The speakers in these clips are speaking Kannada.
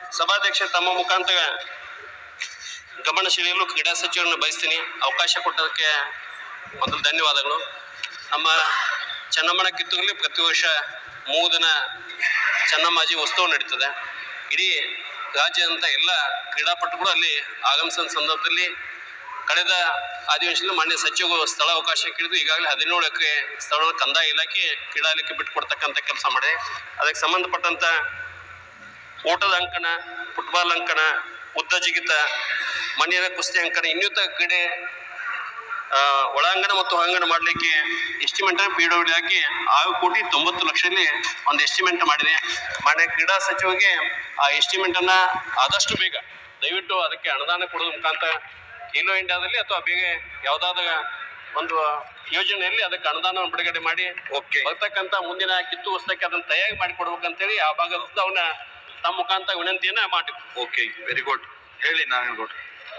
ಸಭಾಧ್ಯಕ್ಷ ತಮ್ಮ ಮುಖಾಂತರ ಗಮನ ಸೆಳೆಯಲು ಕ್ರೀಡಾ ಸಚಿವರನ್ನು ಬಯಸ್ತೀನಿ ಅವಕಾಶ ಕೊಟ್ಟದಕ್ಕೆ ಮೊದಲು ಧನ್ಯವಾದಗಳು ನಮ್ಮ ಚೆನ್ನಮ್ಮನ ಕಿತ್ತೂರಲ್ಲಿ ಪ್ರತಿ ವರ್ಷ ಮೂರು ದಿನ ಚೆನ್ನಮ್ಮಾಜಿ ಉತ್ಸವ ನಡೀತದೆ ಇಡೀ ರಾಜ್ಯದಂತ ಎಲ್ಲ ಕ್ರೀಡಾಪಟುಗಳು ಅಲ್ಲಿ ಆಗಮಿಸಿದ ಸಂದರ್ಭದಲ್ಲಿ ಕಳೆದ ಅಧಿವೇಶನದಲ್ಲಿ ಮಾನ್ಯ ಸಚಿವರು ಸ್ಥಳ ಅವಕಾಶ ಕೇಳಿದ್ದು ಈಗಾಗಲೇ ಹದಿನೇಳು ಎಕರೆ ಸ್ಥಳವನ್ನು ಕಂದಾಯ ಇಲಾಖೆ ಕ್ರೀಡಾ ಇಲಾಖೆ ಬಿಟ್ಟುಕೊಡ್ತಕ್ಕಂಥ ಕೆಲಸ ಮಾಡಿದೆ ಅದಕ್ಕೆ ಸಂಬಂಧಪಟ್ಟಂತ ಓಟದ ಅಂಕಣ ಫುಟ್ಬಾಲ್ ಅಂಕಣ ಉದ್ದ ಜಿಗಿತ ಮಣ್ಣಿನ ಕುಸ್ತಿ ಅಂಕಣ ಇನ್ನಿತರ ಕ್ರೀಡೆ ಆ, ಒಳಾಂಗಣ ಮತ್ತು ಹೊರಾಂಗಣ ಮಾಡಲಿಕ್ಕೆ ಎಸ್ಟಿಮೇಟ್ ಪಿ ಡಬ್ಲ್ಯೂ ಹಾಕಿ ಆರು ಕೋಟಿ ತೊಂಬತ್ತು ಲಕ್ಷದಲ್ಲಿ ಒಂದು ಎಸ್ಟಿಮೇಟ್ ಮಾಡಿದೆ ಮಾನ್ಯ ಕ್ರೀಡಾ ಸಚಿವರಿಗೆ ಆ ಎಸ್ಟಿಮೇಟ್ ಅನ್ನ ಆದಷ್ಟು ಬೇಗ ದಯವಿಟ್ಟು ಅದಕ್ಕೆ ಅನುದಾನ ಕೊಡೋದ್ರ ಮುಖಾಂತರ ಖೇಲೋ ಇಂಡಿಯಾದಲ್ಲಿ ಅಥವಾ ಬೇಗ ಯಾವುದಾದ ಒಂದು ಯೋಜನೆಯಲ್ಲಿ ಅದಕ್ಕೆ ಅನುದಾನ ಬಿಡುಗಡೆ ಮಾಡಿ ಓಕೆ ಬರ್ತಕ್ಕಂಥ ಮುಂದಿನ ಕಿತ್ತು ಉತ್ಸವಕ್ಕೆ ಅದನ್ನ ತಯಾರಿ ಮಾಡಿ ಕೊಡ್ಬೇಕಂತೇಳಿ ಆ ಭಾಗದ ಅವನ್ನ ತಮ್ಮ ಮುಖಾಂತರ ವಿನಂತಿಯನ್ನ ಮಾಡಿ ಓಕೆ ವೆರಿ ಗುಡ್ ಹೇಳಿ ನಾರಾಯಣಗೌಡ್ರು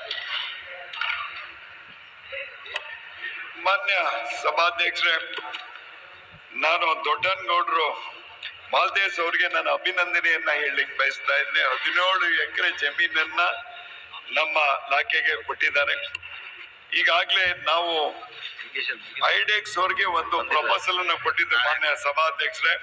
ಮಾನ್ಯ ಸಭಾಧ್ಯಕ್ಷರೇ ನಾನು ದೊಡ್ಡನಗೌಡರು ಮಾಲ್ದೇಶ್ ಅವ್ರಿಗೆ ನಾನು ಅಭಿನಂದನೆಯನ್ನ ಹೇಳಲಿಕ್ಕೆ ಬಯಸ್ತಾ ಇದ್ದೇನೆ ಹದಿನೇಳು ಎಕರೆ ಜಮೀನನ್ನ ನಮ್ಮ ಇಲಾಖೆಗೆ ಕೊಟ್ಟಿದ್ದಾರೆ ಈಗಾಗಲೇ ನಾವು ಐಡೆಕ್ಸ್ ಅವ್ರಿಗೆ ಒಂದು ಪ್ರಪೋಸಲ್ ಅನ್ನು ಕೊಟ್ಟಿದ್ದೆ ಮಾನ್ಯ ಸಭಾಧ್ಯಕ್ಷರೇ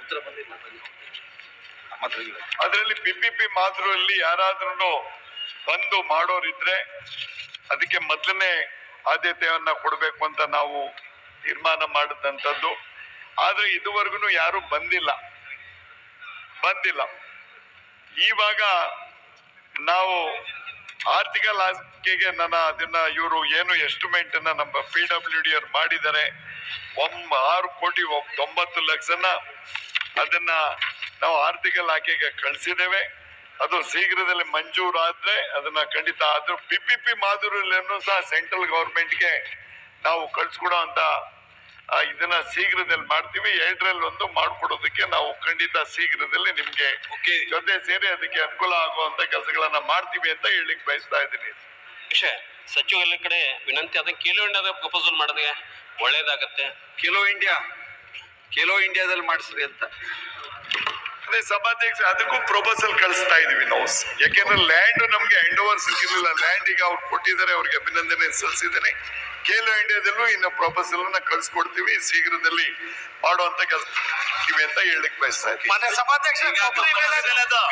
ಅದರಲ್ಲಿ ಪಿಪಿಪಿ ಮಾದರಿಯಲ್ಲಿ ಯಾರಾದ್ರೂ ಬಂದು ಮಾಡೋರಿದ್ರೆ ಅದಕ್ಕೆ ಮೊದಲನೇ ಆದ್ಯತೆಯನ್ನ ಕೊಡಬೇಕು ಅಂತ ನಾವು ತೀರ್ಮಾನ ಮಾಡಿದಂಥದ್ದು ಆದ್ರೆ ಇದುವರೆಗೂ ಯಾರು ಬಂದಿಲ್ಲ ಬಂದಿಲ್ಲ ಇವಾಗ ನಾವು ಆರ್ಥಿಕ ಇಲಾಖೆಗೆ ನನ್ನ ಅದನ್ನ ಇವರು ಏನು ಎಸ್ಟಿಮೇಟ್ ಅನ್ನ ನಮ್ಮ ಪಿ ಡಬ್ಲ್ಯೂ ಡಿ ಅವ್ರು ಮಾಡಿದ್ದಾರೆ ಒಂಬ ಆರು ಕೋಟಿ ಒಬ್- ತೊಂಬತ್ತು ಲಕ್ಷನ ಅದನ್ನ ನಾವು ಆರ್ಥಿಕ ಇಲಾಖೆಗೆ ಕಳಿಸಿದ್ದೇವೆ ಅದು ಶೀಘ್ರದಲ್ಲಿ ಮಂಜೂರಾದ್ರೆ ಅದನ್ನ ಖಂಡಿತ ಆದ್ರೂ ಪಿ ಪಿ ಪಿ ಮಾದರಿಯಲ್ಲೂ ಸಹ ಸೆಂಟ್ರಲ್ ಗೌರ್ಮೆಂಟ್ಗೆ ನಾವು ಕಳ್ಸಿಕೊಡೋ ಅಂತ ಆ, ಇದನ್ನ ಶೀಘ್ರದಲ್ಲಿ ಮಾಡ್ತೀವಿ ಎರಡರಲ್ಲಿ ಒಂದು ಮಾಡ್ಕೊಡೋದಕ್ಕೆ ನಾವು ಖಂಡಿತ ಶೀಘ್ರದಲ್ಲಿ ನಿಮ್ಗೆ ಓಕೆ ಜೊತೆ ಸೇರಿ ಅದಕ್ಕೆ ಅನುಕೂಲ ಆಗುವಂತ ಕೆಲಸಗಳನ್ನ ಮಾಡ್ತೀವಿ ಅಂತ ಹೇಳಿಕ್ ಬಯಸ್ತಾ ಇದ್ದೀನಿ ವಿಷಯ ಸಚಿವರ ಕಡೆ ವಿನಂತಿ ಅದಕ್ಕೆ ಖೇಲೋ ಇಂಡಿಯಾದ ಪ್ರಪೋಸಲ್ ಮಾಡಿದ್ರೆ ಒಳ್ಳೇದಾಗತ್ತೆ ಖೇಲೋ ಇಂಡಿಯಾ ಖೇಲೋ ಇಂಡಿಯಾದಲ್ಲಿ ಮಾಡಿಸ್ರಿ ಅಂತ ಅದೇ ಸಭಾಧ್ಯಕ್ಷ ಅದಕ್ಕೂ ಪ್ರಪೋಸಲ್ ಕಳಿಸ್ತಾ ಇದೀವಿ ನಾವು ಯಾಕೆಂದ್ರೆ ಲ್ಯಾಂಡ್ ನಮ್ಗೆ ಹ್ಯಾಂಡ್ ಓವರ್ ಸಿಕ್ಕಿರ್ಲಿಲ್ಲ ಲ್ಯಾಂಡ್ ಈಗ ಅವ್ರು ಕೊಟ್ಟಿದ್ದಾರೆ ಅವ್ರಿಗೆ ಅಭಿನಂದನೆ ಸಲ್ಲಿಸಿದ್ದೇನೆ ಖೇಲೋ ಇಂಡಿಯಾದಲ್ಲೂ ಇನ್ನು ಪ್ರಪೋಸಲ್ ನ ಕಳ್ಸಿಕೊಡ್ತೀವಿ ಶೀಘ್ರದಲ್ಲಿ ಮಾಡುವಂತ ಕೆಲಸ ಅಂತ ಹೇಳಕ್ ಬಯಸ್ತಾ ಇದ್ದೀನಿ ಮನೆ ಸಭಾಧ್ಯಕ್ಷ